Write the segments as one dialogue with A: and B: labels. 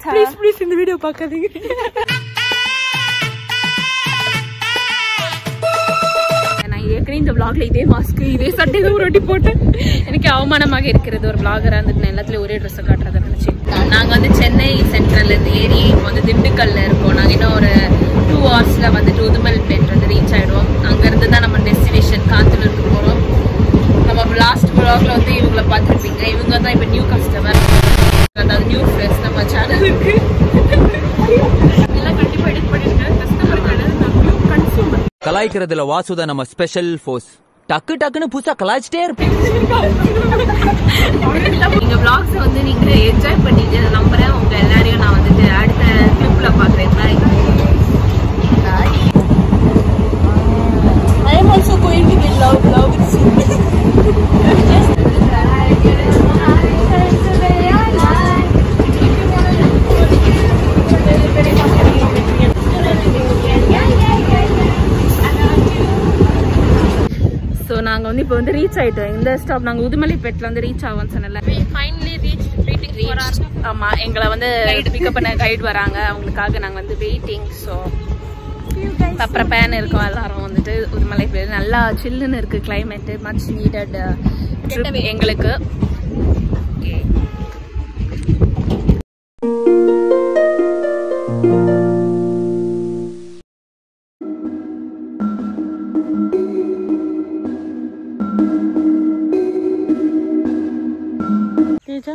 A: Please please இந்த video பார்க்காதீங்க
B: நான் ஏற்கனவே இந்த vlogல இதே மாஸ்க் இதே சட்டை தான் ஒரு வாட்டி போட்டேன் எனக்கு அவமானமாக இருக்கிறது ஒரு vlogger வந்துட்டு நான் எல்லாத்துலயும் ஒரே ட்ரெஸ்ஸை காட்டுறதை நினைச்சேன் நாங்க வந்து சென்னை சென்ட்ரல்ல இருந்து ஏறி இப்போ வந்து திண்டுக்கல்ல இருக்கோம் நாங்க இன்னும் ஒரு டூ ஹவர்ஸ்ல வந்துட்டு உதுமல்பேட் வந்து ரீச் ஆயிடுவோம் அங்க இருந்து தான் நம்ம டெஸ்டினேஷன் காந்தலூருக்கு போறோம் நம்ம லாஸ்ட் vlogல வந்து இவங்கள பார்த்துருப்பீங்க இவங்க தான் இப்போ நியூ கஸ்டமர் அதாவது நியூ ஃப்ரெண்ட்ஸ் நம்ம சேனலுக்கு எல்லாம் கண்டிப்பா எடிட் பண்ணிருக்கேன் கஸ்டமர் கிடையாது நியூ கன்சூமர்
C: கலாய்க்கிறதுல வாசுதா நம்ம ஸ்பெஷல் ஃபோர்ஸ் டக்கு டக்குன்னு புதுசா கலாய்ச்சிட்டே இருப்பேன்
B: நீங்க vlogs வந்து நீங்க என்ஜாய் பண்ணிட்டு நம்புறேன் உங்க எல்லாரையும் நான் வந்துட்டு அடுத்த கிளிப்ல பாக்குறேன் bye
A: I am also going to be love love with Sumi.
B: So நாங்க வந்து இப்போ வந்து ரீச் ஆயிட்டோம் இந்த ஸ்டாப் நாங்க உதுமலைப்பேட்ல வந்து ரீச் ஆவோம்னு சொன்னல ஃபைனலி ரீச் வெயிட்டிங் ஆமா எங்களை வந்து பிக்கப் பண்ண கைடு வராங்க அவங்களுக்காக நாங்க வந்து வெயிட்டிங் ஸோ பப்பர பேன் இருக்கோம் எல்லாரும் வந்துட்டு உதுமலைப்பேட் நல்லா சில்லுன்னு இருக்கு கிளைமேட் மச் நீடட் எங்களுக்கு Okay.
A: Teja.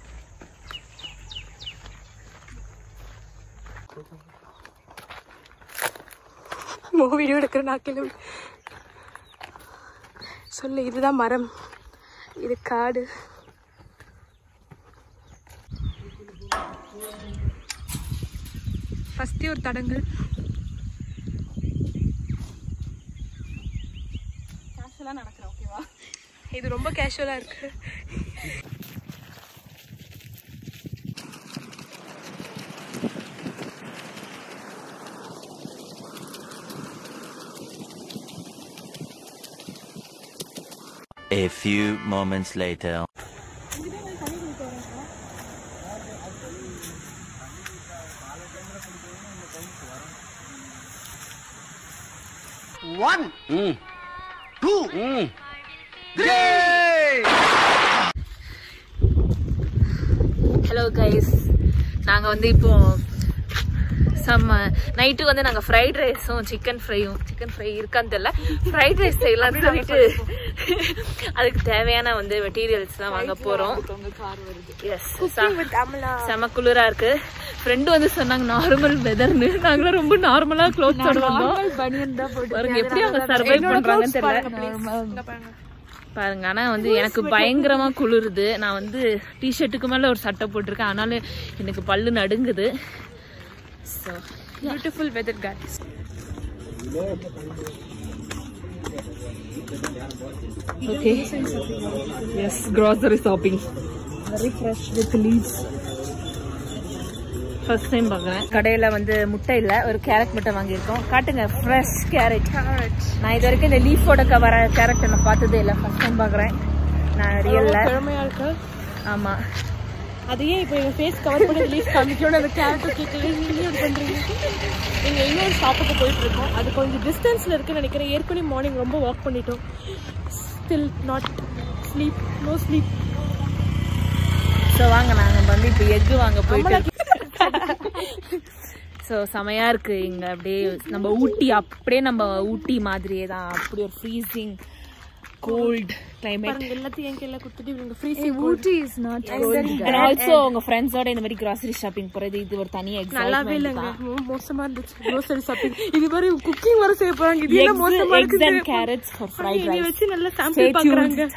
A: மோ வீடியோ எடுக்கிற நாக்கில் சொல்லு இதுதான் மரம் இது காடு ஃபஸ்ட்டே ஒரு தடங்கள்
B: நடக்கிறேன் ஓகேவா
A: இது ரொம்ப கேஷுவலாக இருக்கு
D: A few moments later.
B: Hello guys நாங்கள் வந்து இப்போ சம்ம நைட்டு வந்து நாங்கள் ஃப்ரைட் ரைஸும் சிக்கன் ஃப்ரையும் சிக்கன் ஃப்ரை இருக்கான்னு தெரியல ஃப்ரைட் ரைஸ் செய்யலாம்னு சொல்லிட்டு அதுக்கு தேவையான வந்து மெட்டீரியல்ஸ்லாம் வாங்க போகிறோம் எஸ் செம குளிரா இருக்கு ஃப்ரெண்டு வந்து சொன்னாங்க நார்மல் வெதர்னு நாங்களும் ரொம்ப நார்மலா க்ளோத் வந்தோம் பாருங்க எப்படி அவங்க சர்வை பண்றாங்கன்னு தெரியல பாருங்க ஆனா வந்து எனக்கு பயங்கரமா குளிருது நான் வந்து டிஷர்ட்டுக்கு மேல ஒரு சட்டை போட்டிருக்கேன் ஆனாலும் எனக்கு பல்லு நடுங்குது so
A: beautiful weather guys
B: okay yes grocery shopping very fresh with leaves first time பார்க்குறேன் கடையில் வந்து முட்டை இல்லை ஒரு கேரட் முட்டை வாங்கியிருக்கோம் காட்டுங்க ஃப்ரெஷ் கேரட் நான் இது வரைக்கும் இந்த லீஃபோட கவர கேரட் நான் பார்த்ததே இல்லை ஃபர்ஸ்ட் டைம் பார்க்குறேன் நான் ரியல்ல
A: திறமையா இருக்கு
B: ஆமாம்
A: அது ஏன் இப்போ எங்க ஃபேஸ் கவர் பண்ணி ரிலீஸ் காமிக்கணும்னு அந்த கேரக்டர் கேட்கல நீங்களே இது பண்றீங்க நீங்க இன்னொரு ஷாப்புக்கு போயிட்டு இருக்கோம் அது கொஞ்சம் டிஸ்டன்ஸ்ல இருக்குன்னு நினைக்கிறேன் ஏற்கனவே மார்னிங் ரொம்ப வாக் பண்ணிட்டோம் still not sleep no sleep
B: so வாங்க நாங்கள் வந்து இப்போ எக்கு வாங்க போயிட்டு ஸோ செமையா இருக்கு இங்க அப்படியே நம்ம ஊட்டி அப்படியே நம்ம ஊட்டி மாதிரியே தான் அப்படி ஒரு ஃப்ரீசிங் கோல்ட் கிளைமேட்
A: பாருங்க எல்லாத்தையும் என் கையில கொடுத்துட்டு இவங்க free
B: Ooty is not and also உங்க ஃப்ரெண்ட்ஸோட இந்த மாதிரி கிராசரி ஷாப்பிங் போறது இது ஒரு தனி
A: நல்லாவே
B: எக்ஸாம்பிள்
A: இல்லைங்க மோ- மோசமா இருந்துச்சு க்ரோசரி ஷாப்பிங் இது மாதிரி குக்கிங் வர செய்ய போறாங்க இது என்ன மோசமா
B: எக்ஸ் அண்ட்
A: இருக்குது
B: கேரட்ஸ் ஃபார் ஃப்ரைட்
A: இதை
B: ரைஸ்
A: வச்சு நல்லா சாம்பிள் பாக்குறாங்க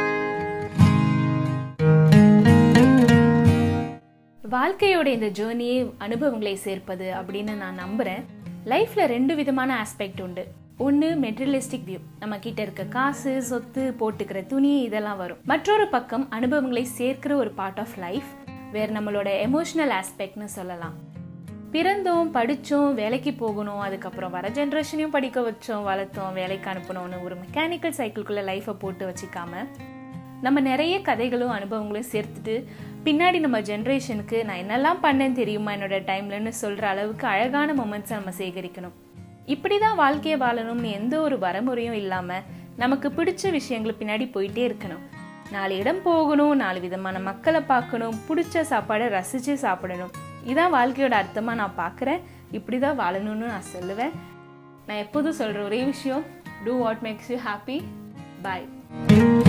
B: வாழ்க்கையோட இந்த ஜேர்னியே அனுபவங்களை சேர்ப்பது அப்படின்னு நான் நம்புறேன் லைஃப்ல ரெண்டு விதமான ஆஸ்பெக்ட் உண்டு ஒன்று மெட்டீரியலிஸ்டிக் வியூ நம்ம கிட்ட இருக்க காசு சொத்து போட்டுக்கிற துணி இதெல்லாம் வரும் மற்றொரு பக்கம் அனுபவங்களை சேர்க்கிற ஒரு பார்ட் ஆஃப் லைஃப் வேற நம்மளோட எமோஷனல் ஆஸ்பெக்ட்னு சொல்லலாம் பிறந்தோம் படித்தோம் வேலைக்கு போகணும் அதுக்கப்புறம் வர ஜென்ரேஷனையும் படிக்க வச்சோம் வளர்த்தோம் வேலைக்கு அனுப்பணும்னு ஒரு மெக்கானிக்கல் சைக்கிள்குள்ளே லைஃப்பை போட்டு வச்சுக்காம நம்ம நிறைய கதைகளும் அனுபவங்களையும் சேர்த்துட்டு பின்னாடி நம்ம ஜென்ரேஷனுக்கு நான் என்னெல்லாம் பண்ணேன்னு தெரியுமா என்னோட டைம்லன்னு சொல்கிற அளவுக்கு அழகான மொமெண்ட்ஸை நம்ம சேகரிக்கணும் இப்படி தான் வாழ்க்கையை வாழணும்னு எந்த ஒரு வரமுறையும் இல்லாமல் நமக்கு பிடிச்ச விஷயங்கள் பின்னாடி போயிட்டே இருக்கணும் நாலு இடம் போகணும் நாலு விதமான மக்களை பார்க்கணும் பிடிச்ச சாப்பாடை ரசித்து சாப்பிடணும் இதான் வாழ்க்கையோட அர்த்தமாக நான் பார்க்குறேன் இப்படி தான் வாழணும்னு நான் சொல்லுவேன் நான் எப்போதும் சொல்கிற ஒரே விஷயம் do what makes you happy bye